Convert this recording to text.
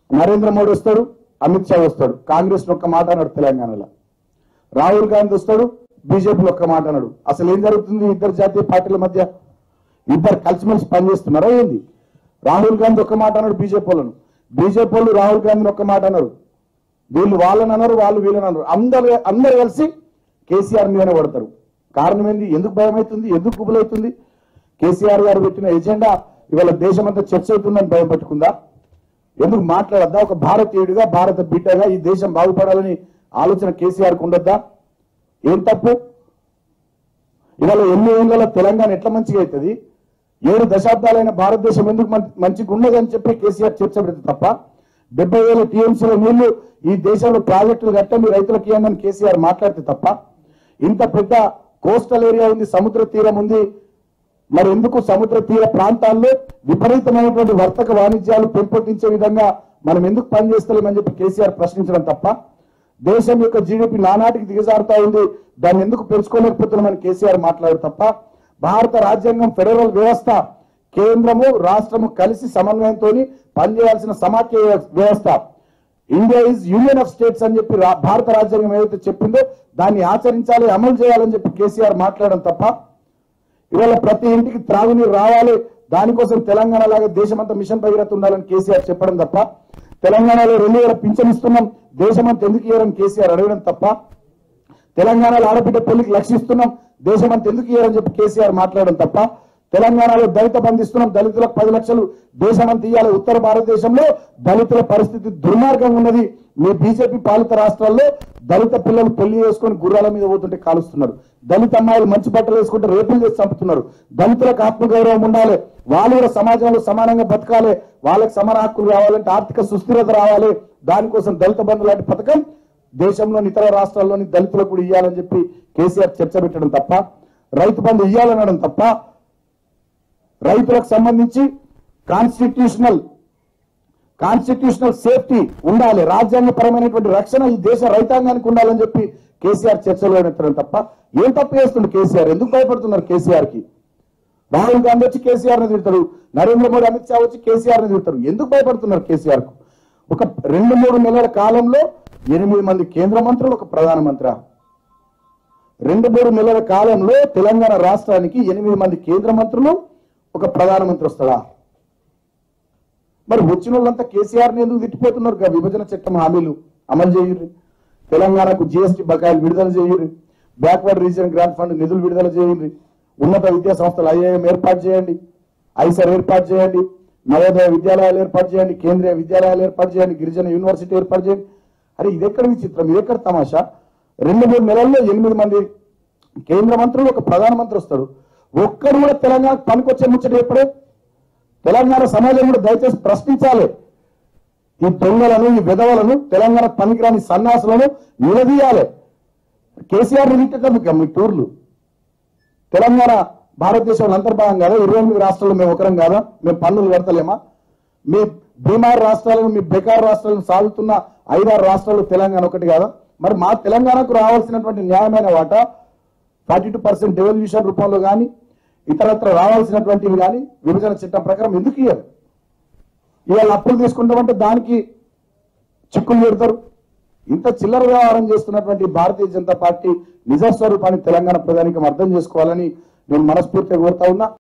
నరేంద్ర మోడీ వస్తాడు అమిత్ షా వస్తాడు కాంగ్రెస్ ఒక్క మాట అన్నాడు తెలంగాణలో రాహుల్ గాంధీ వస్తాడు బీజేపీలో ఒక్క మాట అన్నాడు అసలు ఏం జరుగుతుంది ఇద్దరు జాతీయ పార్టీల మధ్య ఇద్దరు కలిసిమెలిసి పనిచేస్తున్నారా ఏంది రాహుల్ గాంధీ ఒక్క మాట అన్నాడు బీజేపీ వాళ్ళను బీజేపీ వాళ్ళు రాహుల్ గాంధీని ఒక్క మాట అన్నారు వీళ్ళు వాళ్ళని అన్నారు వాళ్ళు వీళ్ళని అన్నారు అందరు అందరు కలిసి కేసీఆర్ మీదనే పడతారు కారణం ఏంది ఎందుకు భయం అవుతుంది ఎందుకు కుబులవుతుంది కేసీఆర్ గారు పెట్టిన ఎజెండా ఇవాళ దేశమంతా చర్చ అవుతుందని భయం పట్టుకుందా ఎందుకు మాట్లాడద్దా ఒక భారతీయుడిగా భారత బిడ్డగా ఈ దేశం బాగుపడాలని ఆలోచన కేసీఆర్ కు ఉండొద్దా ఏం తప్పు ఇవాళ ఎన్ని ఏళ్ళలో తెలంగాణ ఎట్లా మంచిగా అవుతుంది ఏడు దశాబ్దాలైన భారతదేశం ఎందుకు మం- మంచిగా ఉన్నదని చెప్పి కేసీఆర్ చర్చ పెడితే తప్ప డెబ్బై వేల టీఎంసీల నీళ్లు ఈ దేశంలో ప్రాజెక్టులు కట్టండి రైతులకు ఇవ్వండి కేసీఆర్ మాట్లాడితే తప్ప ఇంత పెద్ద కోస్టల్ ఏరియా ఉంది సముద్ర తీరం ఉంది మరి ఎందుకు సముద్ర తీర ప్రాంతాల్లో విపరీతమైనటువంటి వర్తక వాణిజ్యాలు పెంపొందించే విధంగా మనం ఎందుకు పనిచేస్తలేమని చెప్పి కేసీఆర్ ప్రశ్నించడం తప్ప దేశం యొక్క జీడిపి నానాటికి దిగజారుతా ఉంది దాన్ని ఎందుకు పెంచుకోలేకపోతున్నామని కేసీఆర్ మాట్లాడు తప్ప భారత రాజ్యాంగం ఫెడరల్ వ్యవస్థ కేంద్రము రాష్ట్రము కలిసి సమన్వయంతో పనిచేయాల్సిన సమాఖ్య వ్యవస్థ India is union of states అని చెప్పి రా- భారత రాజ్యాంగం ఏదైతే చెప్పిందో దాన్ని ఆచరించాలి అమలు చేయాలని చెప్పి కేసీఆర్ మాట్లాడడం తప్ప ఇవాళ ప్రతి ఇంటికి త్రాగునీరు రావాలి దానికోసం తెలంగాణ లాగా దేశమంతా మిషన్ భగీరథ ఉండాలని కేసీఆర్ చెప్పడం తప్ప తెలంగాణలో రెండు వేల పింఛన్ ఇస్తున్నాం దేశమంతా ఎందుకు ఇయ్యారని కేసీఆర్ అడగడం తప్ప తెలంగాణలో ఆడబిడ్డ పెళ్లికి లక్షిస్తున్నాం దేశమంతా ఎందుకు ఇయ్యారని చెప్పి కేసీఆర్ మాట్లాడడం తప్ప తెలంగాణలో దళిత బంధిస్తున్నాం దళితులకు పది లక్షలు దేశమంతా ఇయ్యాలి ఉత్తర భారతదేశంలో దళితుల పరిస్థితి దుర్మార్గంగా ఉన్నది మీ బీజేపీ పాలిత రాష్ట్రాల్లో దళిత పిల్లలు పెళ్లి చేసుకొని గుర్రాల మీద పోతుంటే కాలుస్తున్నారు దళిత అమ్మాయిలు మంచి బట్టలు వేసుకుంటే రేపులు చేసి చంపుతున్నారు దళితులకు ఆత్మగౌరవం ఉండాలి వాళ్ళు కూడా సమాజంలో సమానంగా బతకాలి వాళ్ళకి సమాన హక్కులు కావాలంటే ఆర్థిక సుస్థిరత రావాలి దానికోసం దళిత బంధు లాంటి పథకం దేశంలోని ఇతర రాష్ట్రాల్లోని దళితులకు కూడా ఇవ్వాలని చెప్పి కేసీఆర్ చర్చ పెట్టడం తప్ప రైతు బంధు ఇవ్వాలనడం తప్ప రైతులకు సంబంధించి కాన్స్టిట్యూషనల్ కాన్స్టిట్యూషనల్ సేఫ్టీ ఉండాలి రాజ్యాంగపరమైనటువంటి రక్షణ ఈ దేశ రైతాంగానికి ఉండాలని చెప్పి కేసీఆర్ చర్చలో ఎత్తడం తప్ప ఏం తప్పు చేస్తుంది కేసీఆర్ ఎందుకు భయపడుతున్నారు కేసీఆర్ కి రాహుల్ గాంధీ వచ్చి కేసీఆర్ ని తిడతారు నరేంద్ర మోడీ అమిత్ షా వచ్చి కేసీఆర్ ని తిడతారు ఎందుకు భయపడుతున్నారు కేసీఆర్ కు ఒక రెండు మూడు నెలల కాలంలో ఎనిమిది మంది కేంద్ర మంత్రులు ఒక ప్రధానమంత్రి రెండు మూడు నెలల కాలంలో తెలంగాణ రాష్ట్రానికి ఎనిమిది మంది కేంద్ర మంత్రులు ఒక ప్రధానమంత్రి వస్తాడా మరి వచ్చిన వాళ్ళంతా కేసీఆర్ ని ఎందుకు తిట్టిపోతున్నారు గా విభజన చట్టం హామీలు అమలు చేయుర్రి తెలంగాణకు జిఎస్టీ బకాయిలు విడుదల చేయుర్రి బ్యాక్వర్డ్ రీజియన్ గ్రాంట్ ఫండ్ నిధులు విడుదల చేయండి ఉన్నత విద్యా సంస్థలు ఐఐఎం ఏర్పాటు చేయండి ఐసర్ ఏర్పాటు చేయండి నవోదయ విద్యాలయాలు ఏర్పాటు చేయండి కేంద్రీయ విద్యాలయాలు ఏర్పాటు చేయండి గిరిజన యూనివర్సిటీ ఏర్పాటు చేయండి అరే ఇది ఎక్కడ విచిత్రం ఇది ఎక్కడ తమాషా రెండు మూడు నెలల్లో ఎనిమిది మంది కేంద్ర మంత్రులు ఒక ప్రధానమంత్రి వస్తాడు ఒక్కడు కూడా తెలంగాణ పనికొచ్చే ముచ్చట ఎప్పుడే తెలంగాణ సమాజం కూడా దయచేసి ప్రశ్నించాలి ఈ దొంగలను ఈ విధవలను తెలంగాణ పనికిరాని సన్నాసులను నిలదీయాలి కేసీఆర్ నిలిటేందుకు మీ టూర్లు తెలంగాణ భారతదేశంలో అంతర్భాగం కాదా ఇరవై ఎనిమిది రాష్ట్రాల్లో మేము ఒకరం కాదా మేము పన్నులు కడతలేమా మీ బీమార్ రాష్ట్రాలను మీ బెకార్ రాష్ట్రాలను సాగుతున్న ఐదారు రాష్ట్రాలు తెలంగాణ ఒకటి కాదా మరి మా తెలంగాణకు రావాల్సినటువంటి న్యాయమైన వాటా ఫార్టీ టూ పర్సెంట్ డెవల్యూషన్ రూపంలో కానీ ఇతరత్ర రావాల్సినటువంటివి కానీ విభజన చట్టం ప్రకారం ఎందుకు ఇయ్యారు ఇవాళ అప్పులు తీసుకుంటామంటే దానికి చిక్కులు పెడతారు ఇంత చిల్లర వ్యవహారం చేస్తున్నటువంటి భారతీయ జనతా పార్టీ నిజస్వరూపాన్ని తెలంగాణ ప్రధానికం అర్థం చేసుకోవాలని నేను మనస్ఫూర్తిగా కోరుతా ఉన్నా